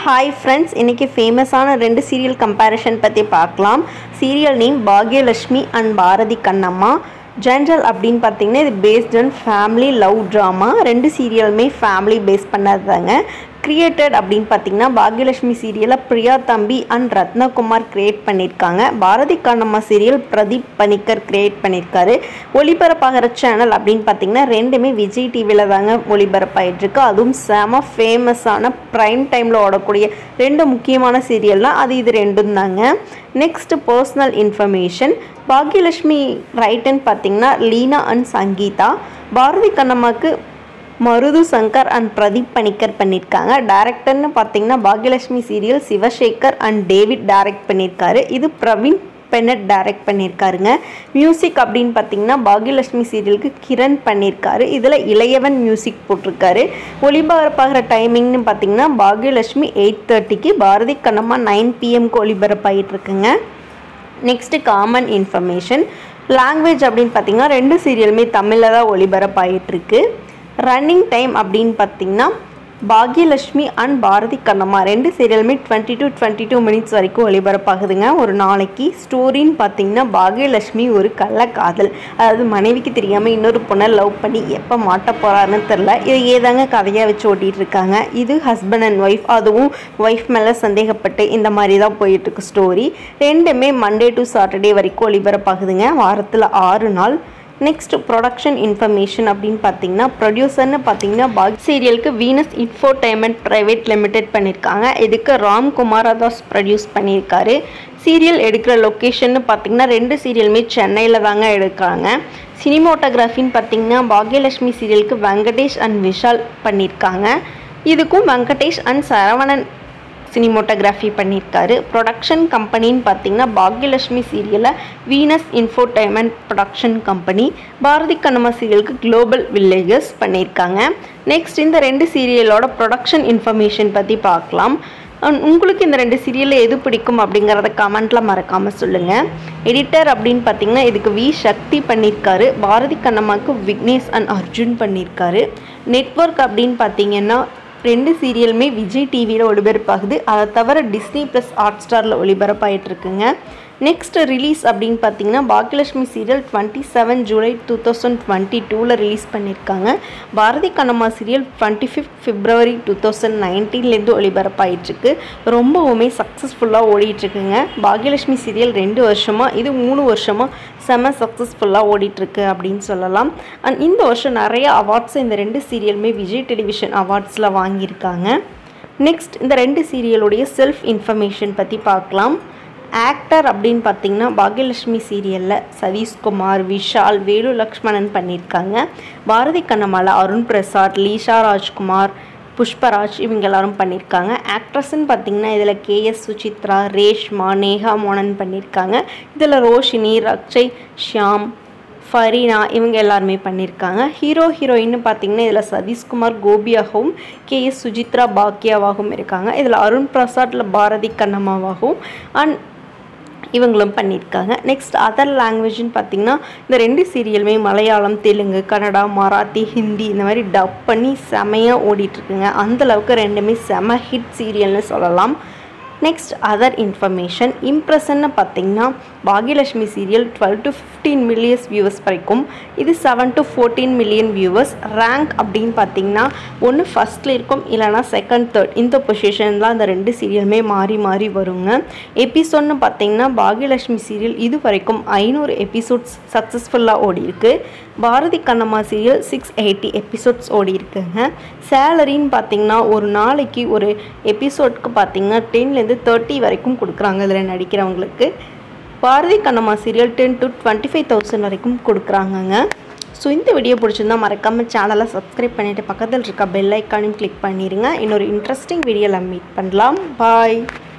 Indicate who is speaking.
Speaker 1: hi friends இன்றைக்கி ஃபேமஸான ரெண்டு சீரியல் கம்பேரிஷன் பற்றி பார்க்கலாம் serial name Bhagyalakshmi and Bharathi Kannamma general அப்படின்னு பார்த்தீங்கன்னா இது based on family love drama ரெண்டு சீரியலுமே ஃபேமிலி பேஸ் பண்ணது தாங்க கிரியேட்டட் அப்படின்னு பார்த்தீங்கன்னா பாக்யலட்சுமி சீரியலை பிரியா தம்பி அண்ட் ரத்னகுமார் கிரியேட் பண்ணியிருக்காங்க பாரதி கண்ணம்மா சீரியல் பிரதீப் பணிக்கர் கிரியேட் பண்ணியிருக்காரு ஒளிபரப்பாகிற சேனல் அப்படின்னு பார்த்தீங்கன்னா ரெண்டுமே விஜய் டிவியில் தாங்க ஒளிபரப்பாயிட்டிருக்கு அதுவும் செம ஃபேமஸான ப்ரைம் டைமில் ஓடக்கூடிய ரெண்டு முக்கியமான சீரியல்னால் அது இது ரெண்டும் தாங்க நெக்ஸ்ட் பர்சனல் இன்ஃபர்மேஷன் பாக்யலட்சுமி ரைட்டுன்னு பார்த்தீங்கன்னா லீனா அண்ட் சங்கீதா பாரதி கண்ணம்மாக்கு மருது சங்கர் அண்ட் பிரதீப் பணிக்கர் பண்ணியிருக்காங்க டேரக்டர்னு பார்த்தீங்கன்னா Bhagyalakshmi serial Sivasekar and David direct பண்ணியிருக்காரு இது பிரவீன் பெனட் டைரக்ட் பண்ணியிருக்காருங்க மியூசிக் அப்படின்னு பார்த்தீங்கன்னா பாக்யலட்சுமி சீரியலுக்கு கிரண் பண்ணியிருக்காரு இதில் இளையவன் மியூசிக் போட்டிருக்காரு ஒளிபரப்பாகிற டைமிங்னு பார்த்தீங்கன்னா பாக்யலட்சுமி எயிட் தேர்ட்டிக்கு பாரதி கண்ணம்மா நைன் பிஎம்க்கு ஒளிபரப்பாகிட்டு இருக்குங்க நெக்ஸ்ட்டு காமன் இன்ஃபர்மேஷன் லாங்குவேஜ் அப்படின்னு பார்த்தீங்கன்னா ரெண்டு சீரியலுமே தமிழில் தான் ஒளிபரப்பாயிட்டிருக்கு ரன்னிங் டைம் அப்படின்னு பார்த்தீங்கன்னா பாக்யலட்சுமி அண்ட் பாரதி கண்ணம்மா ரெண்டு சீரியலுமே twenty to twenty two minutes வரைக்கும் ஒளிபரப்பாகுதுங்க ஒரு நாளைக்கு ஸ்டோரின்னு பார்த்தீங்கன்னா பாக்யலட்சுமி ஒரு கள்ளக்காதல் அதாவது மனைவிக்கு தெரியாமல் இன்னொரு பொண்ணை லவ் பண்ணி எப்போ மாட்ட போகிறாருன்னு தெரில இதை ஏதாங்க கதையாக வச்சு ஓட்டிகிட்டு இருக்காங்க இது ஹஸ்பண்ட் அண்ட் ஒய்ஃப் அதுவும் ஒய்ஃப் மேலே சந்தேகப்பட்டு இந்த மாதிரி தான் போயிட்டுருக்கு ஸ்டோரி ரெண்டுமே மண்டே டு சாட்டர்டே வரைக்கும் ஒளிபரப்பாகுதுங்க வாரத்தில் ஆறு நாள் நெக்ஸ்ட் ப்ரொடக்ஷன் இன்ஃபர்மேஷன் அப்படின்னு பார்த்தீங்கன்னா ப்ரொடியூசர்னு பார்த்தீங்கன்னா பாக் சீரியலுக்கு வீனஸ் இன்ஃபோடைன்மெண்ட் ப்ரைவேட் லிமிடெட் பண்ணியிருக்காங்க இதுக்கு ராம்குமார் அதாஸ் ப்ரொடியூஸ் பண்ணியிருக்காரு சீரியல் எடுக்கிற லொக்கேஷன்னு பார்த்தீங்கன்னா ரெண்டு சீரியலுமே சென்னையில் தாங்க எடுக்கிறாங்க சினிமோட்டோகிராஃபின்னு பார்த்தீங்கன்னா பாக்யலட்சுமி சீரியலுக்கு வெங்கடேஷ் அண்ட் விஷால் பண்ணியிருக்காங்க இதுக்கும் வெங்கடேஷ் அண்ட் சரவணன் சினிமோட்டோகிராஃபி பண்ணியிருக்காரு ப்ரொடக்ஷன் கம்பெனின்னு பார்த்தீங்கன்னா பாக்யலட்சுமி சீரியலில் Venus infotainment production company Bharathi Kannamma சீரியலுக்கு குளோபல் வில்லேஜஸ் பண்ணியிருக்காங்க நெக்ஸ்ட் இந்த ரெண்டு சீரியலோட ப்ரொடக்ஷன் இன்ஃபர்மேஷன் பற்றி பார்க்கலாம் உங்களுக்கு இந்த ரெண்டு சீரியலில் எது பிடிக்கும் அப்படிங்கிறத கமெண்ட்டில் மறக்காமல் சொல்லுங்கள் எடிட்டர் அப்படின்னு பார்த்தீங்கன்னா இதுக்கு வி சக்தி பண்ணியிருக்காரு பாரதி கண்ணம்மாவுக்கு விக்னேஷ் அண்ட் அர்ஜுன் பண்ணியிருக்காரு நெட்ஒர்க் அப்படின்னு பார்த்தீங்கன்னா ரெண்டு சீரியலுமே விஜய் டிவியில் ஒளிபரப்பாகுது அதை தவிர டிஸ்னி ப்ளஸ் ஹாட் ஸ்டாரில் ஒளிபரப்பாயிட்ருக்குங்க நெக்ஸ்ட் ரிலீஸ் அப்படின்னு பார்த்தீங்கன்னா Bhagyalakshmi serial twenty seven July two thousand twenty டூவில் ரிலீஸ் பண்ணியிருக்காங்க Bharathi Kannamma serial twenty fifth February two thousand நைன்டீன்லேருந்து ஒளிபரப்பாயிட்ருக்கு ரொம்பவுமே சக்ஸஸ்ஃபுல்லாக ஓடிட்டுருக்குங்க பாக்யலட்சுமி சீரியல் ரெண்டு வருஷமாக இது மூணு வருஷமாக செம சக்ஸஸ்ஃபுல்லாக ஓடிட்டுருக்கு அப்படின்னு சொல்லலாம் அண்ட் இந்த வருஷம் நிறைய அவார்ட்ஸ் இந்த ரெண்டு சீரியலுமே விஜய் டெலிவிஷன் அவார்ட்ஸில் வாங்கியிருக்காங்க நெக்ஸ்ட் இந்த ரெண்டு சீரியலுடைய செல்ஃப் இன்ஃபர்மேஷன் பற்றி பார்க்கலாம் ஆக்டர் அப்படின்னு பார்த்தீங்கன்னா பாக்யலட்சுமி சீரியலில் சதீஷ்குமார் விஷால் வேலு லக்ஷ்மணன் பண்ணியிருக்காங்க பாரதி கண்ணம்மாவில் அருண் பிரசாத் லீஷா ராஜ்குமார் புஷ்பராஜ் இவங்க எல்லாரும் பண்ணியிருக்காங்க ஆக்ட்ரஸ்ன்னு பார்த்தீங்கன்னா இதில் கேஎஸ் சுசித்ரா ரேஷ்மா நேஹா மோனன் பண்ணியிருக்காங்க இதில் ரோஷினி ரக்ஷய் ஷியாம் ஃபரீனா இவங்க எல்லாருமே பண்ணியிருக்காங்க ஹீரோ ஹீரோயின்னு பார்த்தீங்கன்னா இதில் சதீஷ்குமார் கோபியாகவும் கே எஸ் சுஜித்ரா பாக்கியாவாகவும் இருக்காங்க இதில் அருண் பிரசாத்தில் பாரதி கண்ணம்மாவாகவும் அண்ட் இவங்களும் பண்ணியிருக்காங்க நெக்ஸ்ட் அதர் லாங்குவேஜ்னு பார்த்திங்கன்னா இந்த ரெண்டு சீரியலுமே மலையாளம் தெலுங்கு கன்னடா மராத்தி ஹிந்தி இந்த மாதிரி டப் பண்ணி செமையாக ஓடிட்டுருக்குங்க அந்தளவுக்கு ரெண்டுமே செம ஹிட் சீரியல்னு சொல்லலாம் நெக்ஸ்ட் அதர் இன்ஃபர்மேஷன் இம்ப்ரெஷன்னு பார்த்தீங்கன்னா Bhagyalakshmi serial twelve to fifteen millions viewers வரைக்கும் இது seven to fourteen million viewers rank அப்படின்னு பார்த்தீங்கன்னா ஒன்று ஃபஸ்ட்டில் இருக்கும் இல்லைனா செகண்ட் தேர்ட் இந்த பொசிஷன்லாம் அந்த ரெண்டு சீரியலுமே மாறி மாறி வருங்க எபிசோட்னு பார்த்தீங்கன்னா பாக்யலட்சுமி சீரியல் இது வரைக்கும் ஐநூறு எபிசோட்ஸ் சக்ஸஸ்ஃபுல்லாக ஓடி இருக்கு Bharathi Kannamma serial six eighty episodes ஓடி இருக்குங்க சேலரின்னு பார்த்தீங்கன்னா ஒரு நாளைக்கு ஒரு எபிசோட்க்கு பார்த்தீங்கன்னா டென்லேருந்து தேர்ட்டி வரைக்கும் கொடுக்குறாங்க இதில் நடிக்கிறவங்களுக்கு Bharathi Kannamma serial ten to twenty five thousand வரைக்கும் கொடுக்குறாங்கங்க ஸோ இந்த வீடியோ பிடிச்சிருந்தா மறக்காமல் சேனலை சப்ஸ்கிரைப் பண்ணிவிட்டு பக்கத்தில் இருக்க பெல் ஐக்கானையும் கிளிக் பண்ணிடுங்க இன்னொரு இன்ட்ரெஸ்டிங் வீடியோவில் மீட் பண்ணலாம் பாய்